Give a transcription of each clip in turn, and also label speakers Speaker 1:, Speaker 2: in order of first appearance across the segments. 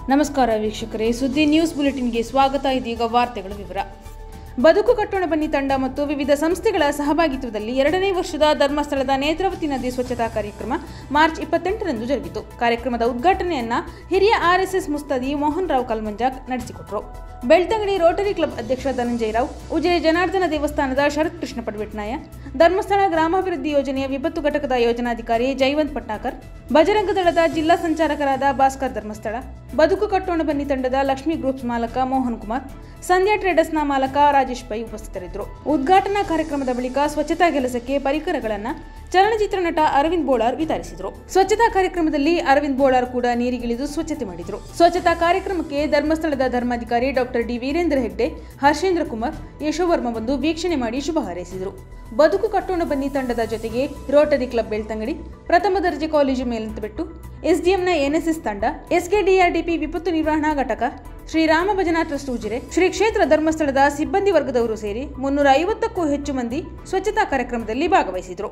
Speaker 1: ನಮಸ್ಕಾರ ವೀಕ್ಷಕರೇ ಸುದ್ದಿ ನ್ಯೂಸ್ ಬುಲೆಟಿನ್ಗೆ ಸ್ವಾಗತ ಇದೀಗ ವಾರ್ತೆಗಳ ವಿವರ ಬದುಕು ಕಟ್ಟೋಣ ಬನ್ನಿ ತಂಡ ಮತ್ತು ವಿವಿಧ ಸಂಸ್ಥೆಗಳ ಸಹಭಾಗಿತ್ವದಲ್ಲಿ ಎರಡನೇ ವರ್ಷದ ಧರ್ಮಸ್ಥಳದ ನೇತ್ರಾವತಿ ನದಿ ಸ್ವಚ್ಛತಾ ಕಾರ್ಯಕ್ರಮ ಮಾರ್ಚ್ ಇಪ್ಪತ್ತೆಂಟರಂದು ಜರುಗಿತು ಕಾರ್ಯಕ್ರಮದ ಉದ್ಘಾಟನೆಯನ್ನ ಹಿರಿಯ ಆರ್ಎಸ್ಎಸ್ ಮುಸ್ತದಿ ಮೋಹನ್ ರಾವ್ ಕಲ್ಮಂಜಾಕ್ ನಡೆಸಿಕೊಟ್ರು ಬೆಳ್ತಂಗಡಿ ರೋಟರಿ ಕ್ಲಬ್ ಅಧ್ಯಕ್ಷ ಧನಂಜಯ ರಾವ್ ಉಜಿರೆ ಜನಾರ್ದನ ದೇವಸ್ಥಾನದ ಶರತ್ ಕೃಷ್ಣ ಪಡ್ವೆಟ್ನಾಯ ಧರ್ಮಸ್ಥಳ ಗ್ರಾಮಾಭಿವೃದ್ಧಿ ಯೋಜನೆಯ ವಿಪತ್ತು ಘಟಕದ ಯೋಜನಾಧಿಕಾರಿ ಜೈವಂತ್ ಪಟ್ನಾಕರ್ ಬಜರಂಗ ದಳದ ಜಿಲ್ಲಾ ಸಂಚಾಲಕರಾದ ಭಾಸ್ಕರ್ ಧರ್ಮಸ್ಥಳ ಬದುಕು ಕಟ್ಟೋಣ ಬನ್ನಿ ತಂಡದ ಲಕ್ಷ್ಮಿ ಗ್ರೂಪ್ಸ್ ಮಾಲಕ ಮೋಹನ್ ಕುಮಾರ್ ಸಂಧ್ಯಾ ಟ್ರೇಡರ್ಸ್ನ ಮಾಲಕ ರಾಜೇಶ್ ಪೈ ಉಪಸ್ಥಿತರಿದ್ದರು ಉದ್ಘಾಟನಾ ಕಾರ್ಯಕ್ರಮದ ಬಳಿಕ ಸ್ವಚ್ಛತಾ ಕೆಲಸಕ್ಕೆ ಪರಿಕರಗಳನ್ನು ಚಲನಚಿತ್ರ ನಟ ಅರವಿಂದ್ ಬೋಳಾರ್ ವಿತರಿಸಿದರು ಸ್ವಚ್ಛತಾ ಕಾರ್ಯಕ್ರಮದಲ್ಲಿ ಅರವಿಂದ್ ಬೋಳಾರ್ ಕೂಡ ನೀರಿಗಿಳಿದು ಸ್ವಚ್ಛತೆ ಮಾಡಿದರು ಸ್ವಚ್ಛತಾ ಕಾರ್ಯಕ್ರಮಕ್ಕೆ ಧರ್ಮಸ್ಥಳದ ಧರ್ಮಾಧಿಕಾರಿ ಡಾಕ್ಟರ್ ಡಿ ವೀರೇಂದ್ರ ಹೆಗ್ಡೆ ಹರ್ಷೇಂದ್ರ ಕುಮಾರ್ ಯಶೋವರ್ಮ ಬಂದು ವೀಕ್ಷಣೆ ಮಾಡಿ ಶುಭ ಹಾರೈಸಿದರು ಬದುಕು ಕಟ್ಟೋಣ ಬನ್ನಿ ತಂಡದ ಜೊತೆಗೆ ರೋಟರಿ ಕ್ಲಬ್ ಬೆಳ್ತಂಗಡಿ ಪ್ರಥಮ ದರ್ಜೆ ಕಾಲೇಜು ಮೇಲಂತಬೆಟ್ಟು ಎಸ್ಡಿಎಂನ ಎನ್ಎಸ್ಎಸ್ ತಂಡ ಎಸ್ಕೆಡಿಆರ್ಡಿಪಿ ವಿಪತ್ತು ನಿರ್ವಹಣಾ ಘಟಕ ಶ್ರೀರಾಮ ಭಜನಾ ಟ್ರಸ್ಟ್ ಉಜಿರೆ ಶ್ರೀ ಕ್ಷೇತ್ರ ಧರ್ಮಸ್ಥಳದ ಸಿಬ್ಬಂದಿ ವರ್ಗದವರು ಸೇರಿ ಮುನ್ನೂರ ಐವತ್ತಕ್ಕೂ ಹೆಚ್ಚು ಮಂದಿ ಸ್ವಚ್ಛತಾ ಕಾರ್ಯಕ್ರಮದಲ್ಲಿ ಭಾಗವಹಿಸಿದರು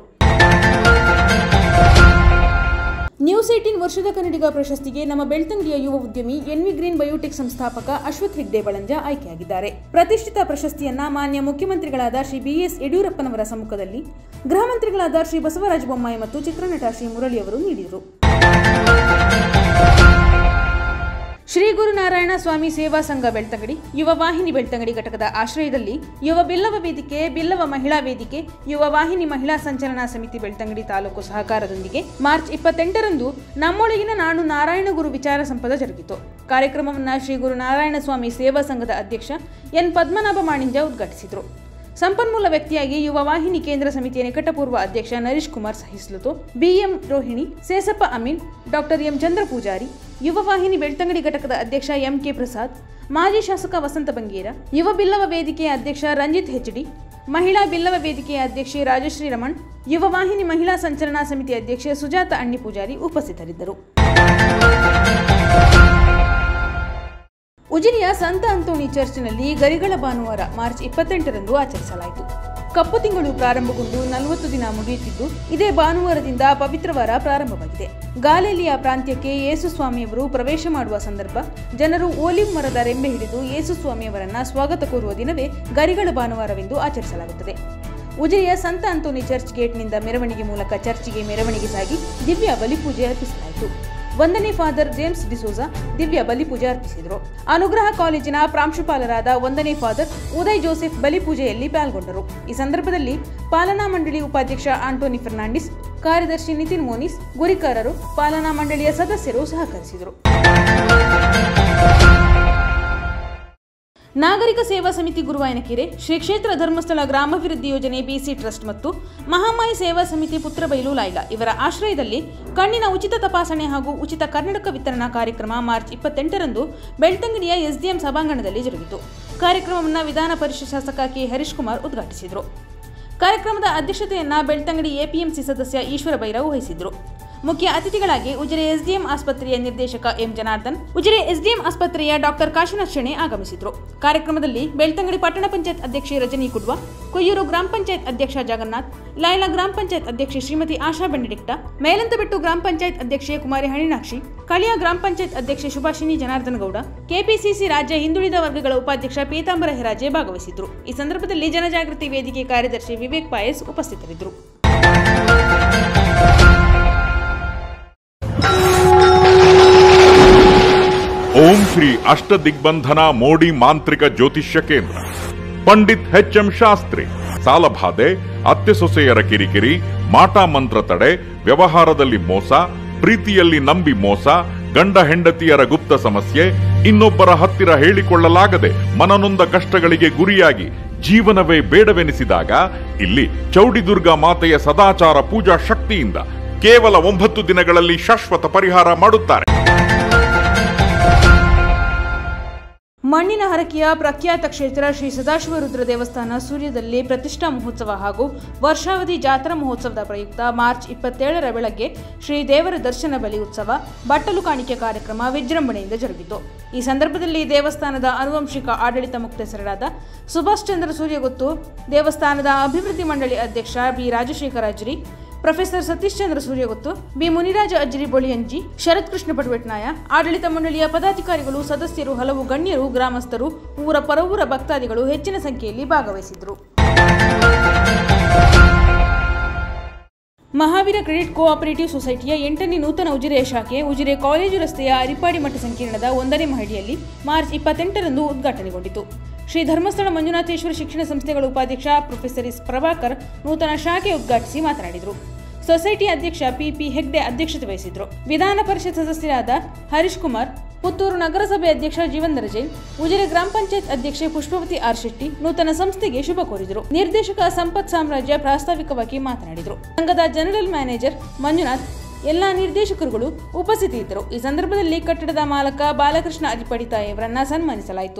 Speaker 1: ನ್ಯೂಸ್ ಏಟೀನ್ ವರ್ಷದ ಕನ್ನಡಿಗ ಪ್ರಶಸ್ತಿಗೆ ನಮ್ಮ ಬೆಳ್ತಂಗಡಿಯ ಯುವ ಉದ್ಯಮಿ ಎನ್ವಿ ಗ್ರೀನ್ ಬಯೋಟೆಕ್ ಸಂಸ್ಥಾಪಕ ಅಶ್ವಥ್ ಹೆಗ್ಡೆ ಬಳಂಜ ಆಯ್ಕೆಯಾಗಿದ್ದಾರೆ ಪ್ರತಿಷ್ಠಿತ ಪ್ರಶಸ್ತಿಯನ್ನ ಮಾನ್ಯ ಮುಖ್ಯಮಂತ್ರಿಗಳಾದ ಶ್ರೀ ಬಿಎಸ್ ಯಡಿಯೂರಪ್ಪನವರ ಸಮ್ಮುಖದಲ್ಲಿ ಗೃಹ ಮಂತ್ರಿಗಳಾದ ಶ್ರೀ ಬಸವರಾಜ ಬೊಮ್ಮಾಯಿ ಮತ್ತು ಚಿತ್ರನಟ ಶ್ರೀ ಮುರಳಿ ಅವರು ನೀಡಿದರು ಶ್ರೀ ಗುರುನಾರಾಯಣ ಸ್ವಾಮಿ ಸೇವಾ ಸಂಘ ಬೆಳ್ತಂಗಡಿ ಯುವ ವಾಹಿನಿ ಬೆಳ್ತಂಗಡಿ ಘಟಕದ ಆಶ್ರಯದಲ್ಲಿ ಯುವ ಬಿಲ್ಲವ ವೇದಿಕೆ ಬಿಲ್ಲವ ಮಹಿಳಾ ವೇದಿಕೆ ಯುವ ವಾಹಿನಿ ಮಹಿಳಾ ಸಂಚಲನಾ ಸಮಿತಿ ಬೆಳ್ತಂಗಡಿ ತಾಲೂಕು ಸಹಕಾರದೊಂದಿಗೆ ಮಾರ್ಚ್ ಇಪ್ಪತ್ತೆಂಟರಂದು ನಮ್ಮೊಳಗಿನ ನಾಡು ನಾರಾಯಣ ಗುರು ವಿಚಾರ ಸಂಪದ ಜರುಗಿತು ಕಾರ್ಯಕ್ರಮವನ್ನು ಶ್ರೀ ಗುರು ನಾರಾಯಣ ಸ್ವಾಮಿ ಸೇವಾ ಸಂಘದ ಅಧ್ಯಕ್ಷ ಎನ್ ಪದ್ಮನಾಭ ಮಾಣಿಂಜ ಉದ್ಘಾಟಿಸಿದರು ಸಂಪನ್ಮೂಲ ವ್ಯಕ್ತಿಯಾಗಿ ಯುವ ವಾಹಿನಿ ಕೇಂದ್ರ ಸಮಿತಿಯ ನಿಕಟಪೂರ್ವ ಅಧ್ಯಕ್ಷ ನರೀಶ್ ಕುಮಾರ್ ಸಹಿಸ್ಲುತು BM Rohini Seshappa Amin doctor M Chandra Poojary ಯುವ ವಾಹಿನಿ ಬೆಳ್ತಂಗಡಿ ಘಟಕದ ಅಧ್ಯಕ್ಷ ಎಂ ಕೆ ಪ್ರಸಾದ್ ಮಾಜಿ ಶಾಸಕ ವಸಂತ ಬಂಗೇರ ಯುವ ಬಿಲ್ಲವ ವೇದಿಕೆಯ ಅಧ್ಯಕ್ಷ ರಂಜಿತ್ ಹೆಚ್ಡಿ ಮಹಿಳಾ ಬಿಲ್ಲವ ವೇದಿಕೆಯ ಅಧ್ಯಕ್ಷೆ ರಾಜಶ್ರೀ ರಮಣ್ ಯುವ ವಾಹಿನಿ ಮಹಿಳಾ ಸಂಚಲನಾ ಸಮಿತಿ ಅಧ್ಯಕ್ಷೆ ಸುಜಾತ ಅಣ್ಣಿ ಪೂಜಾರಿ ಉಪಸ್ಥಿತರಿದ್ದರು ಉಜಿರೆಯ ಸಂತ ಅಂತೋಣಿ ಚರ್ಚ್ನಲ್ಲಿ ಗರಿಗಳ ಭಾನುವಾರ ಮಾರ್ಚ್ ಇಪ್ಪತ್ತೆಂಟರಂದು ಆಚರಿಸಲಾಯಿತು ಕಪ್ಪು ತಿಂಗಳು ಪ್ರಾರಂಭಗೊಂಡು ನಲವತ್ತು ದಿನ ಮುಗಿಯುತ್ತಿದ್ದು ಇದೇ ಭಾನುವಾರದಿಂದ ಪವಿತ್ರವಾರ ಪ್ರಾರಂಭವಾಗಿದೆ ಗಾಲೇಲಿಯ ಪ್ರಾಂತ್ಯಕ್ಕೆ ಯೇಸು ಸ್ವಾಮಿಯವರು ಪ್ರವೇಶ ಮಾಡುವ ಸಂದರ್ಭ ಜನರು ಓಲಿವ್ ಮರದ ರೆಂಬೆ ಹಿಡಿದು ಯೇಸು ಸ್ವಾಮಿಯವರನ್ನ ಸ್ವಾಗತ ಕೋರುವ ದಿನವೇ ಗರಿಗಳ ಭಾನುವಾರವೆಂದು ಆಚರಿಸಲಾಗುತ್ತದೆ ಉಜಿರೆಯ ಸಂತ ಅಂತೋನಿ ಚರ್ಚ್ ಗೇಟ್ನಿಂದ ಮೆರವಣಿಗೆ ಮೂಲಕ ಚರ್ಚಿಗೆ ಮೆರವಣಿಗೆ ಸಾಗಿ ದಿವ್ಯ ಬಲಿಪೂಜೆ ಅರ್ಪಿಸಲಾಯಿತು ಒಂದನೇ ಫಾದರ್ ಜೇಮ್ಸ್ ಡಿಸೋಜಾ ದಿವ್ಯ ಬಲಿಪೂಜೆ ಅರ್ಪಿಸಿದರು ಅನುಗ್ರಹ ಕಾಲೇಜಿನ ಪ್ರಾಂಶುಪಾಲರಾದ ಒಂದನೇ ಫಾದರ್ ಉದಯ್ ಜೋಸೆಫ್ ಬಲಿಪೂಜೆಯಲ್ಲಿ ಪಾಲ್ಗೊಂಡರು ಈ ಸಂದರ್ಭದಲ್ಲಿ ಪಾಲನಾ ಮಂಡಳಿ ಉಪಾಧ್ಯಕ್ಷ ಆಂಟೋನಿ ಫರ್ನಾಂಡಿಸ್ ಕಾರ್ಯದರ್ಶಿ ನಿತಿನ್ ಮೋನಿಸ್ ಗುರಿಕಾರರು ಪಾಲನಾ ಮಂಡಳಿಯ ಸದಸ್ಯರು ಸಹಕರಿಸಿದರು ನಾಗರಿಕ ಸೇವಾ ಸಮಿತಿ ಗುರುವಾಯನಕೆರೆ ಶ್ರೀ ಕ್ಷೇತ್ರ ಧರ್ಮಸ್ಥಳ ಗ್ರಾಮಾಭಿವೃದ್ಧಿ ಯೋಜನೆ ಬಿಸಿ ಟ್ರಸ್ಟ್ ಮತ್ತು ಮಹಾಮಾಯಿ ಸೇವಾ ಸಮಿತಿ ಪುತ್ರಬೈಲು ಲಾಯ್ಲಾ ಇವರ ಆಶ್ರಯದಲ್ಲಿ ಕಣ್ಣಿನ ಉಚಿತ ತಪಾಸಣೆ ಹಾಗೂ ಉಚಿತ ಕರ್ನಾಟಕ ವಿತರಣಾ ಕಾರ್ಯಕ್ರಮ ಮಾರ್ಚ್ ಇಪ್ಪತ್ತೆಂಟರಂದು ಬೆಳ್ತಂಗಡಿಯ ಎಸ್ಡಿಎಂ ಸಭಾಂಗಣದಲ್ಲಿ ಜರುಗಿತು ಕಾರ್ಯಕ್ರಮವನ್ನು ವಿಧಾನ ಪರಿಷತ್ ಶಾಸಕ ಕೆ ಹರೀಶ್ ಕುಮಾರ್ ಉದ್ಘಾಟಿಸಿದರು ಕಾರ್ಯಕ್ರಮದ ಅಧ್ಯಕ್ಷತೆಯನ್ನ ಬೆಳ್ತಂಗಡಿ ಎಪಿಎಂಸಿ ಸದಸ್ಯ ಈಶ್ವರ ಭೈರವ್ ವಹಿಸಿದ್ರು ಮುಖ್ಯ ಅತಿಥಿಗಳಾಗಿ ಉಜಿರೆ ಎಸ್ಡಿಎಂ ಆಸ್ಪತ್ರೆಯ ನಿರ್ದೇಶಕ ಎಂ ಜನಾರ್ದನ್ ಉಜಿರೆ ಎಸ್ಡಿಎಂ ಆಸ್ಪತ್ರೆಯ ಡಾಕ್ಟರ್ ಕಾಶಿನಾಥ್ ಶೆಣೆ ಆಗಮಿಸಿದ್ರು ಕಾರ್ಯಕ್ರಮದಲ್ಲಿ ಬೆಳ್ತಂಗಡಿ ಪಟ್ಟಣ ಪಂಚಾಯತ್ ಅಧ್ಯಕ್ಷೆ ರಜನಿ ಕುಡ್ವ ಕೊಯ್ಯೂರು ಗ್ರಾಮ ಪಂಚಾಯತ್ ಅಧ್ಯಕ್ಷ ಜಗನ್ನಾಥ್ ಲೈಲಾ ಗ್ರಾಮ ಪಂಚಾಯತ್ ಅಧ್ಯಕ್ಷೆ ಶ್ರೀಮತಿ ಆಶಾ ಬೆಂಡಿಕ್ಟ ಮೇಲಂತಬೆಟ್ಟು ಗ್ರಾಮ ಪಂಚಾಯತ್ ಅಧ್ಯಕ್ಷೆ ಕುಮಾರಿ ಹಣಿನಾಕ್ಷಿ ಕಳಿಯ ಗ್ರಾಮ ಪಂಚಾಯತ್ ಅಧ್ಯಕ್ಷೆ ಸುಭಾಷಿನಿ ಜನಾರ್ದನ್ ಗೌಡ ಕೆಪಿಸಿಸಿ ರಾಜ್ಯ ಹಿಂದುಳಿದ ವರ್ಗಗಳ ಉಪಾಧ್ಯಕ್ಷ ಪೀತಾಂಬರ ಹೆರಾಜೆ ಭಾಗವಹಿಸಿದ್ರು ಈ ಸಂದರ್ಭದಲ್ಲಿ ಜನಜಾಗೃತಿ ವೇದಿಕೆ ಕಾರ್ಯದರ್ಶಿ ವಿವೇಕ್ ಪಾಯಸ್ ಉಪಸ್ಥಿತರಿದ್ದರು
Speaker 2: ಓಂ ಶ್ರೀ ಅಷ್ಟ ದಿಗ್ಬಂಧನ ಮೋಡಿ ಮಾಂತ್ರಿಕ ಜ್ಯೋತಿಷ್ಯ ಕೇಂದ್ರ ಪಂಡಿತ್ ಎಚ್ ಎಂ ಶಾಸ್ತ್ರಿ ಸಾಲಬಾಧೆ ಅತ್ತೆ ಸೊಸೆಯರ ಕಿರಿಕಿರಿ ಮಾಟ ಮಂತ್ರ ತಡೆ ವ್ಯವಹಾರದಲ್ಲಿ ಮೋಸ ಪ್ರೀತಿಯಲ್ಲಿ ನಂಬಿ ಮೋಸ ಗಂಡ ಹೆಂಡತಿಯರ ಗುಪ್ತ ಸಮಸ್ಯೆ ಇನ್ನೊಬ್ಬರ ಹತ್ತಿರ ಹೇಳಿಕೊಳ್ಳಲಾಗದೆ ಮನನೊಂದ ಕಷ್ಟಗಳಿಗೆ ಗುರಿಯಾಗಿ ಜೀವನವೇ ಬೇಡವೆನಿಸಿದಾಗ ಇಲ್ಲಿ ಚೌಡಿದುರ್ಗಾ ಮಾತೆಯ ಸದಾಚಾರ ಪೂಜಾ ಶಕ್ತಿಯಿಂದ ಕೇವಲ ಒಂಬತ್ತು ದಿನಗಳಲ್ಲಿ ಶಾಶ್ವತ ಪರಿಹಾರ ಮಾಡುತ್ತಾರೆ
Speaker 1: ಮಣ್ಣಿನ ಹರಕೆಯ ಪ್ರಖ್ಯಾತ ಕ್ಷೇತ್ರ ಶ್ರೀ ಸದಾಶಿವ ರುದ್ರ ದೇವಸ್ಥಾನ ಸೂರ್ಯದಲ್ಲಿ ಪ್ರತಿಷ್ಠಾ ಮಹೋತ್ಸವ ಹಾಗೂ ವರ್ಷಾವಧಿ ಜಾತ್ರಾ ಮಹೋತ್ಸವದ ಪ್ರಯುಕ್ತ ಮಾರ್ಚ್ ಇಪ್ಪತ್ತೇಳರ ಬೆಳಗ್ಗೆ ಶ್ರೀ ದೇವರ ದರ್ಶನ ಬಲಿ ಉತ್ಸವ ಬಟ್ಟಲು ಕಾಣಿಕೆ ಕಾರ್ಯಕ್ರಮ ವಿಜೃಂಭಣೆಯಿಂದ ಜರುಗಿತು ಈ ಸಂದರ್ಭದಲ್ಲಿ ದೇವಸ್ಥಾನದ ಆನುವಂಶಿಕ ಆಡಳಿತ ಮುಕ್ತೇಸರರಾದ ಸುಭಾಷ್ ಚಂದ್ರ ಸೂರ್ಯಗೊತ್ತು ದೇವಸ್ಥಾನದ ಅಭಿವೃದ್ಧಿ ಮಂಡಳಿ ಅಧ್ಯಕ್ಷ ಬಿ ರಾಜಶೇಖರ ಅಜ್ರಿ ಪ್ರೊಫೆಸರ್ ಸತೀಶ್ ಚಂದ್ರ ಸೂರ್ಯಗೊತ್ತು ಬಿ ಮುನಿರಾಜ ಅಜ್ಜರಿ ಬೊಳಿಯಂಜಿ ಶರತ್ ಕೃಷ್ಣ ಪಟವೆಟ್ನಾಯ ಆಡಳಿತ ಮಂಡಳಿಯ ಪದಾಧಿಕಾರಿಗಳು ಸದಸ್ಯರು ಹಲವು ಗಣ್ಯರು ಗ್ರಾಮಸ್ಥರು ಊರ ಪರವೂರ ಭಕ್ತಾದಿಗಳು ಹೆಚ್ಚಿನ ಸಂಖ್ಯೆಯಲ್ಲಿ ಭಾಗವಹಿಸಿದ್ರು ಮಹಾವೀರ ಕ್ರೆಡಿಟ್ ಕೋಆಪರೇಟಿವ್ ಸೊಸೈಟಿಯ ಎಂಟನೇ ನೂತನ ಉಜಿರೆಯ ಶಾಖೆ ಉಜಿರೆ ಕಾಲೇಜು ರಸ್ತೆಯ ಅರಿಪಾಡಿ ಮಠ ಸಂಕೀರ್ಣದ ಒಂದನೇ ಮಹಡಿಯಲ್ಲಿ ಮಾರ್ಚ್ ಇಪ್ಪತ್ತೆಂಟರಂದು ಉದ್ಘಾಟನೆಗೊಂಡಿತು ಶ್ರೀ ಧರ್ಮಸ್ಥಳ ಮಂಜುನಾಥೇಶ್ವರ ಶಿಕ್ಷಣ ಸಂಸ್ಥೆಗಳ ಉಪಾಧ್ಯಕ್ಷ ಪ್ರೊಫೆಸರ್ ಎಸ್ ಪ್ರಭಾಕರ್ ನೂತನ ಶಾಖೆ ಉದ್ಘಾಟಿಸಿ ಮಾತನಾಡಿದರು ಸೊಸೈಟಿ ಅಧ್ಯಕ್ಷ ಪಿಪಿ ಹೆಗ್ಡೆ ಅಧ್ಯಕ್ಷತೆ ವಹಿಸಿದ್ರು ವಿಧಾನ ಪರಿಷತ್ ಸದಸ್ಯರಾದ ಹರೀಶ್ ಕುಮಾರ್ ಪುತ್ತೂರು ನಗರಸಭೆ ಅಧ್ಯಕ್ಷ ಜೀವಂದರ ಜೈನ್ ಉಜಿರೆ ಗ್ರಾಮ ಪಂಚಾಯತ್ ಅಧ್ಯಕ್ಷೆ ಪುಷ್ಪವತಿ ಆರ್ ಶೆಟ್ಟಿ ನೂತನ ಸಂಸ್ಥೆಗೆ ಶುಭ ಕೋರಿದರು ನಿರ್ದೇಶಕ ಸಂಪತ್ ಸಾಮ್ರಾಜ್ಯ ಪ್ರಾಸ್ತಾವಿಕವಾಗಿ ಮಾತನಾಡಿದರು ಸಂಘದ ಜನರಲ್ ಮ್ಯಾನೇಜರ್ ಮಂಜುನಾಥ್ ಎಲ್ಲಾ ನಿರ್ದೇಶಕರುಗಳು ಉಪಸ್ಥಿತಿಯಿದ್ದರು ಈ ಸಂದರ್ಭದಲ್ಲಿ ಕಟ್ಟಡದ ಮಾಲಕ ಬಾಲಕೃಷ್ಣ ಅರಿಪಡಿತಾಯಿ ಅವರನ್ನ ಸನ್ಮಾನಿಸಲಾಯಿತು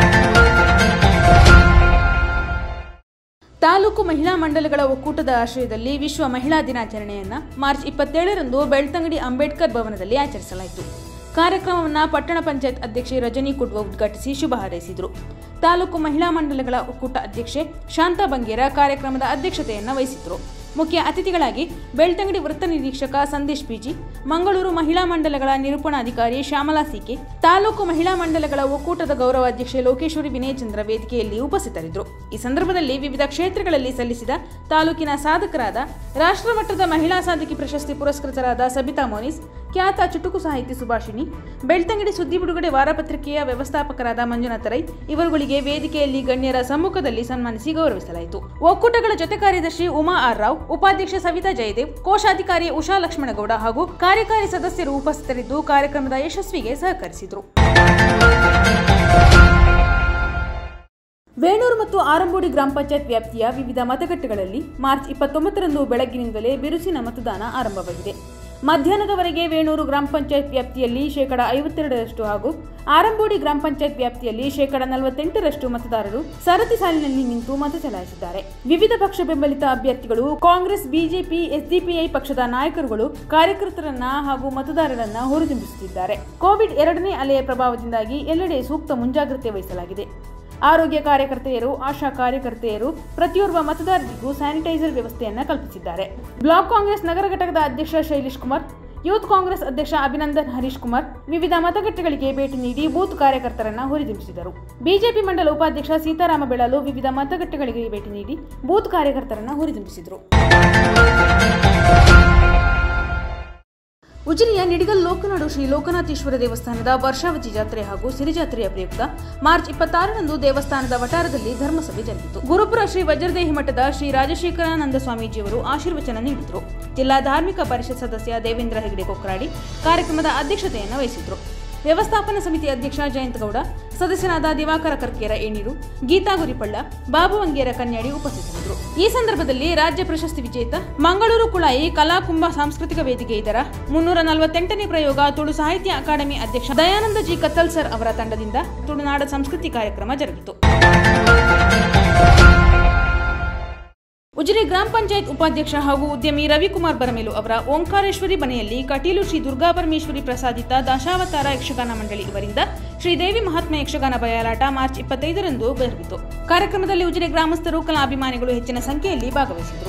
Speaker 1: ತಾಲೂಕು ಮಹಿಳಾ ಮಂಡಲಗಳ ಒಕ್ಕೂಟದ ಆಶ್ರಯದಲ್ಲಿ ವಿಶ್ವ ಮಹಿಳಾ ದಿನಾಚರಣೆಯನ್ನ ಮಾರ್ಚ್ ಇಪ್ಪತ್ತೇಳರಂದು ಬೆಳ್ತಂಗಡಿ ಅಂಬೇಡ್ಕರ್ ಭವನದಲ್ಲಿ ಆಚರಿಸಲಾಯಿತು ಕಾರ್ಯಕ್ರಮವನ್ನು ಪಟ್ಟಣ ಪಂಚಾಯತ್ ಅಧ್ಯಕ್ಷೆ ರಜನಿ ಕುಡ್ವ ಉದ್ಘಾಟಿಸಿ ಶುಭ ಹಾರೈಸಿದರು ತಾಲೂಕು ಮಹಿಳಾ ಮಂಡಲಗಳ ಒಕ್ಕೂಟ ಅಧ್ಯಕ್ಷೆ ಶಾಂತಾ ಬಂಗೇರ ಕಾರ್ಯಕ್ರಮದ ಅಧ್ಯಕ್ಷತೆಯನ್ನು ವಹಿಸಿದ್ರು ಮುಖ್ಯ ಅತಿಥಿಗಳಾಗಿ ಬೆಳ್ತಂಗಡಿ ವೃತ್ತ ನಿರೀಕ್ಷಕ ಸಂದೇಶ್ ಪಿಜಿ ಮಂಗಳೂರು ಮಹಿಳಾ ಮಂಡಲಗಳ ನಿರೂಪಣಾಧಿಕಾರಿ ಶ್ಯಾಮಲಾ ಸಿಕೆ ತಾಲೂಕು ಮಹಿಳಾ ಮಂಡಲಗಳ ಒಕ್ಕೂಟದ ಗೌರವಾಧ್ಯಕ್ಷೆ ಲೋಕೇಶ್ವರಿ ವಿನಯಚಂದ್ರ ವೇದಿಕೆಯಲ್ಲಿ ಉಪಸ್ಥಿತರಿದ್ದರು ಈ ಸಂದರ್ಭದಲ್ಲಿ ವಿವಿಧ ಕ್ಷೇತ್ರಗಳಲ್ಲಿ ಸಲ್ಲಿಸಿದ ತಾಲೂಕಿನ ಸಾಧಕರಾದ ರಾಷ್ಟ್ರಮಟ್ಟದ ಮಹಿಳಾ ಸಾಧಕಿ ಪ್ರಶಸ್ತಿ ಪುರಸ್ಕೃತರಾದ ಸಬಿತಾ ಮೋನಿಸ್ ಖ್ಯಾತ ಚುಟುಕು ಸಾಹಿತಿ ಸುಭಾಷಿಣಿ ಬೆಳ್ತಂಗಡಿ ಸುದ್ದಿ ಬಿಡುಗಡೆ ವಾರಪತ್ರಿಕೆಯ ವ್ಯವಸ್ಥಾಪಕರಾದ ಮಂಜುನಾಥ ರೈ ಇವರುಗಳಿಗೆ ವೇದಿಕೆಯಲ್ಲಿ ಗಣ್ಯರ ಸಮ್ಮುಖದಲ್ಲಿ ಸನ್ಮಾನಿಸಿ ಗೌರವಿಸಲಾಯಿತು ಒಕ್ಕೂಟಗಳ ಜೊತೆ ಕಾರ್ಯದರ್ಶಿ ಉಮಾ ಆರ್ ರಾವ್ ಉಪಾಧ್ಯಕ್ಷೆ ಸವಿತಾ ಜಯದೇವ್ ಕೋಶಾಧಿಕಾರಿ ಉಷಾ ಲಕ್ಷ್ಮಣಗೌಡ ಹಾಗೂ ಕಾರ್ಯಕಾರಿ ಸದಸ್ಯರು ಉಪಸ್ಥಿತರಿದ್ದು ಕಾರ್ಯಕ್ರಮದ ಯಶಸ್ವಿಗೆ ಸಹಕರಿಸಿದರು ವೇಣೂರು ಮತ್ತು ಆರಂಬೋಡಿ ಗ್ರಾಮ ಪಂಚಾಯತ್ ವ್ಯಾಪ್ತಿಯ ವಿವಿಧ ಮತಗಟ್ಟೆಗಳಲ್ಲಿ ಮಾರ್ಚ್ ಇಪ್ಪತ್ತೊಂಬತ್ತರಂದು ಬೆಳಗ್ಗಿನಿಂದಲೇ ಬಿರುಸಿನ ಮತದಾನ ಆರಂಭವಾಗಿದೆ ಮಧ್ಯಾಹ್ನದವರೆಗೆ ವೇಣೂರು ಗ್ರಾಮ ಪಂಚಾಯತ್ ವ್ಯಾಪ್ತಿಯಲ್ಲಿ ಶೇಕಡ ಐವತ್ತೆರಡರಷ್ಟು ಹಾಗೂ ಆರಂಬೋಡಿ ಗ್ರಾಮ ಪಂಚಾಯತ್ ವ್ಯಾಪ್ತಿಯಲ್ಲಿ ಶೇಕಡ ನಲವತ್ತೆಂಟರಷ್ಟು ಮತದಾರರು ಸರತಿ ಸಾಲಿನಲ್ಲಿ ನಿಂತು ಮತ ಚಲಾಯಿಸಿದ್ದಾರೆ ವಿವಿಧ ಪಕ್ಷ ಬೆಂಬಲಿತ ಅಭ್ಯರ್ಥಿಗಳು ಕಾಂಗ್ರೆಸ್ ಬಿಜೆಪಿ ಎಸ್ಡಿಪಿಐ ಪಕ್ಷದ ನಾಯಕರುಗಳು ಕಾರ್ಯಕರ್ತರನ್ನ ಹಾಗೂ ಮತದಾರರನ್ನ ಹುರಿದುಂಬಿಸುತ್ತಿದ್ದಾರೆ ಕೋವಿಡ್ ಎರಡನೇ ಅಲೆಯ ಪ್ರಭಾವದಿಂದಾಗಿ ಎಲ್ಲೆಡೆ ಸೂಕ್ತ ಮುಂಜಾಗ್ರತೆ ವಹಿಸಲಾಗಿದೆ ಆರೋಗ್ಯ ಕಾರ್ಯಕರ್ತೆಯರು ಆಶಾ ಕಾರ್ಯಕರ್ತೆಯರು ಪ್ರತಿಯೋರ್ವ ಮತದಾರರಿಗೂ ಸ್ಯಾನಿಟೈಸರ್ ವ್ಯವಸ್ಥೆಯನ್ನ ಕಲ್ಪಿಸಿದ್ದಾರೆ ಬ್ಲಾಕ್ ಕಾಂಗ್ರೆಸ್ ನಗರ ಘಟಕದ ಅಧ್ಯಕ್ಷ ಶೈಲೇಶ್ ಕುಮಾರ್ ಯೂತ್ ಕಾಂಗ್ರೆಸ್ ಅಧ್ಯಕ್ಷ ಅಭಿನಂದನ್ ಹರೀಶ್ ಕುಮಾರ್ ವಿವಿಧ ಮತಗಟ್ಟೆಗಳಿಗೆ ಭೇಟಿ ನೀಡಿ ಬೂತ್ ಕಾರ್ಯಕರ್ತರನ್ನ ಹುರಿದುಂಬಿಸಿದರು ಬಿಜೆಪಿ ಮಂಡಲ ಉಪಾಧ್ಯಕ್ಷ ಸೀತಾರಾಮ ಬೆಳಲು ವಿವಿಧ ಮತಗಟ್ಟೆಗಳಿಗೆ ಭೇಟಿ ನೀಡಿ ಬೂತ್ ಕಾರ್ಯಕರ್ತರನ್ನ ಹುರಿದುಂಬಿಸಿದರು ಉಜಿರೆಯ ನಿಡಿಗಲ್ ಲೋಕನಾಡು ಶ್ರೀ ಲೋಕನಾಥೇಶ್ವರ ದೇವಸ್ಥಾನದ ವರ್ಷಾವತಿ ಜಾತ್ರೆ ಹಾಗೂ ಸಿರಿಜಾತ್ರೆಯ ಪ್ರಯುಕ್ತ ಮಾರ್ಚ್ ಇಪ್ಪತ್ತಾರರಂದು ದೇವಸ್ಥಾನದ ವಟಾರದಲ್ಲಿ ಧರ್ಮಸಭೆ ಜರುಗಿತು ಗುರುಪುರ ಶ್ರೀ ವಜ್ರದೇಹಿ ಮಠದ ಶ್ರೀ ರಾಜಶೇಖರಾನಂದ ಸ್ವಾಮೀಜಿಯವರು ಆಶೀರ್ವಚನ ನೀಡಿದರು ಜಿಲ್ಲಾ ಧಾರ್ಮಿಕ ಪರಿಷತ್ ಸದಸ್ಯ ದೇವೇಂದ್ರ ಹೆಗಡೆ ಕೊಕ್ರಾಡಿ ಕಾರ್ಯಕ್ರಮದ ಅಧ್ಯಕ್ಷತೆಯನ್ನು ವಹಿಸಿದ್ರು ವ್ಯವಸ್ಥಾಪನಾ ಸಮಿತಿ ಅಧ್ಯಕ್ಷ ಜಯಂತ್ ಗೌಡ ಸದಸ್ಯರಾದ ದಿವಾಕರ ಕರ್ಕೇರ ಏಣೀರು ಗೀತಾ ಗುರಿಪಳ್ಳ ಬಾಬು ಅಂಗೇರ ಕನ್ಯಾಡಿ ಉಪಸ್ಥಿತರಿದ್ದರು ಈ ಸಂದರ್ಭದಲ್ಲಿ ರಾಜ್ಯ ಪ್ರಶಸ್ತಿ ವಿಜೇತ ಮಂಗಳೂರು ಕುಳಾಯಿ ಕಲಾಕುಂಭ ಸಾಂಸ್ಕೃತಿಕ ವೇದಿಕೆ ಇದರ ಮುನ್ನೂರ ನಲವತ್ತೆಂಟನೇ ಪ್ರಯೋಗ ತುಳು ಸಾಹಿತ್ಯ ಅಕಾಡೆಮಿ ಅಧ್ಯಕ್ಷ ದಯಾನಂದ ಜಿ ಕತ್ತಲ್ ಸರ್ ಅವರ ತಂಡದಿಂದ ತುಳುನಾಡ ಸಂಸ್ಕೃತಿ ಕಾರ್ಯಕ್ರಮ ಜರುಗಿತು ಉಜಿರೆ ಗ್ರಾಮ ಪಂಚಾಯತ್ ಉಪಾಧ್ಯಕ್ಷ ಹಾಗೂ ಉದ್ಯಮಿ ರವಿಕುಮಾರ್ ಬರಮೇಲು ಅವರ ಓಂಕಾರೇಶ್ವರಿ ಮನೆಯಲ್ಲಿ ಕಟೀಲು ಶ್ರೀ ದುರ್ಗಾ ಪರಮೇಶ್ವರಿ ಪ್ರಸಾದಿತ ದಶಾವತಾರ ಯಕ್ಷಗಾನ ಮಂಡಳಿ ಇವರಿಂದ ಶ್ರೀದೇವಿ ಮಹಾತ್ಮ ಯಕ್ಷಗಾನ ಬಯಲಾಟ ಮಾರ್ಚ್ ಇಪ್ಪತ್ತೈದರಂದು ಜರುಗಿತು ಕಾರ್ಯಕ್ರಮದಲ್ಲಿ ಉಜಿರೆ ಗ್ರಾಮಸ್ಥರು ಕಲಾಭಿಮಾನಿಗಳು ಹೆಚ್ಚಿನ ಸಂಖ್ಯೆಯಲ್ಲಿ ಭಾಗವಹಿಸಿದರು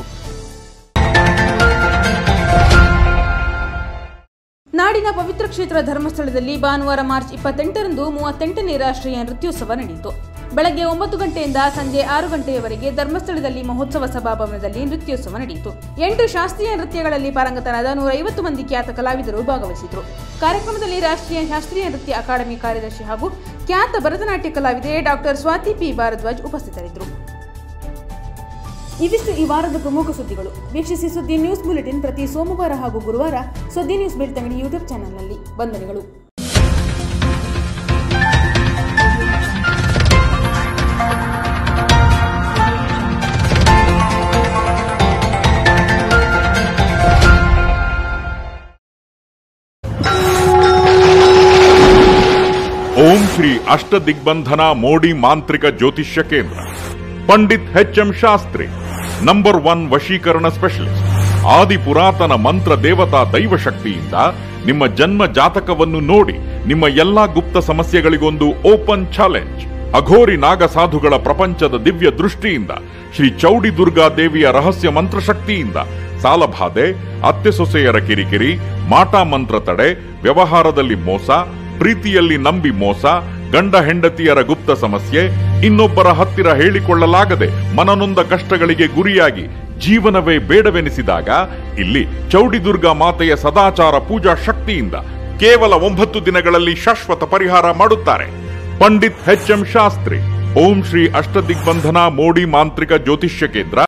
Speaker 1: ನಾಡಿನ ಪವಿತ್ರ ಕ್ಷೇತ್ರ ಧರ್ಮಸ್ಥಳದಲ್ಲಿ ಭಾನುವಾರ ಮಾರ್ಚ್ ಇಪ್ಪತ್ತೆಂಟರಂದು ಮೂವತ್ತೆಂಟನೇ ರಾಷ್ಟ್ರೀಯ ನೃತ್ಯೋತ್ಸವ ನಡೆಯಿತು ಬೆಳಗ್ಗೆ ಒಂಬತ್ತು ಗಂಟೆಯಿಂದ ಸಂಜೆ ಆರು ಗಂಟೆಯವರೆಗೆ ಧರ್ಮಸ್ಥಳದಲ್ಲಿ ಮಹೋತ್ಸವ ಸಭಾಭವನದಲ್ಲಿ ನೃತ್ಯೋತ್ಸವ ನಡೆಯಿತು ಎಂಟು ಶಾಸ್ತ್ರೀಯ ನೃತ್ಯಗಳಲ್ಲಿ ಪಾರಂಗತರಾದ ನೂರ ಐವತ್ತು ಮಂದಿ ಖ್ಯಾತ ಕಲಾವಿದರು ಭಾಗವಹಿಸಿದರು ಕಾರ್ಯಕ್ರಮದಲ್ಲಿ ರಾಷ್ಟ್ರೀಯ ಶಾಸ್ತ್ರೀಯ ನೃತ್ಯ ಅಕಾಡೆಮಿ ಕಾರ್ಯದರ್ಶಿ ಹಾಗೂ ಖ್ಯಾತ ಭರತನಾಟ್ಯ ಕಲಾವಿದೆ ಡಾಕ್ಟರ್ ಸ್ವಾತಿ ಪಿ ಭಾರದ್ವಾಜ್ ಉಪಸ್ಥಿತರಿದ್ದರು ಇವಿಷ್ಟು ಈ ವಾರದ ಪ್ರಮುಖ ಸುದ್ದಿಗಳು ವೀಕ್ಷಿಸಿ ಸುದ್ದಿ ನ್ಯೂಸ್ ಬುಲೆಟಿನ್ ಪ್ರತಿ ಸೋಮವಾರ ಹಾಗೂ ಗುರುವಾರ ಸುದ್ದಿ ನ್ಯೂಸ್ ಬೆಳ್ತಂಗಡಿ ಯೂಟ್ಯೂಬ್ ಚಾನೆಲ್ನಲ್ಲಿ ವಂದನೆಗಳು
Speaker 2: ಓಂ ಶ್ರೀ ಅಷ್ಟ ದಿಗ್ಬಂಧನ ಮೋಡಿ ಮಾಂತ್ರಿಕ ಜ್ಯೋತಿಷ್ಯ ಕೇಂದ್ರ Pandit H M Shastri number one ವಶೀಕರಣ ಸ್ಪೆಷಲಿಸ್ಟ್ ಆದಿ ಪುರಾತನ ಮಂತ್ರ ದೇವತಾ ದೈವ ಶಕ್ತಿಯಿಂದ ನಿಮ್ಮ ಜನ್ಮ ಜಾತಕವನ್ನು ನೋಡಿ ನಿಮ್ಮ ಎಲ್ಲಾ ಗುಪ್ತ ಸಮಸ್ಯೆಗಳಿಗೊಂದು ಓಪನ್ ಚಾಲೆಂಜ್ ಅಘೋರಿ ನಾಗ ಸಾಧುಗಳ ಪ್ರಪಂಚದ ದಿವ್ಯ ದೃಷ್ಟಿಯಿಂದ ಶ್ರೀ ಚೌಡಿ ದುರ್ಗಾ ದೇವಿಯ ರಹಸ್ಯ ಮಂತ್ರಶಕ್ತಿಯಿಂದ ಸಾಲಬಾಧೆ ಅತ್ತೆ ಸೊಸೆಯರ ಕಿರಿಕಿರಿ ಮಾಟ ಮಂತ್ರ ತಡೆ ವ್ಯವಹಾರದಲ್ಲಿ ಮೋಸ ಪ್ರೀತಿಯಲ್ಲಿ ನಂಬಿ ಮೋಸ ಗಂಡ ಹೆಂಡತಿಯರ ಗುಪ್ತ ಸಮಸ್ಯೆ ಇನ್ನೊಬ್ಬರ ಹತ್ತಿರ ಹೇಳಿಕೊಳ್ಳಲಾಗದೆ ಮನನೊಂದ ಕಷ್ಟಗಳಿಗೆ ಗುರಿಯಾಗಿ ಜೀವನವೇ ಬೇಡವೆನಿಸಿದಾಗ ಇಲ್ಲಿ ಚೌಡಿದುರ್ಗಾ ಮಾತೆಯ ಸದಾಚಾರ ಪೂಜಾ ಶಕ್ತಿಯಿಂದ ಕೇವಲ ಒಂಬತ್ತು ದಿನಗಳಲ್ಲಿ ಶಾಶ್ವತ ಪರಿಹಾರ ಮಾಡುತ್ತಾರೆ ಪಂಡಿತ್ ಎಚ್ ಎಂ ಶಾಸ್ತ್ರಿ ಓಂ ಶ್ರೀ ಅಷ್ಟದಿಗ್ಬಂಧನ ಮೋಡಿ ಮಾಂತ್ರಿಕ ಜ್ಯೋತಿಷ್ಯ ಕೇಂದ್ರ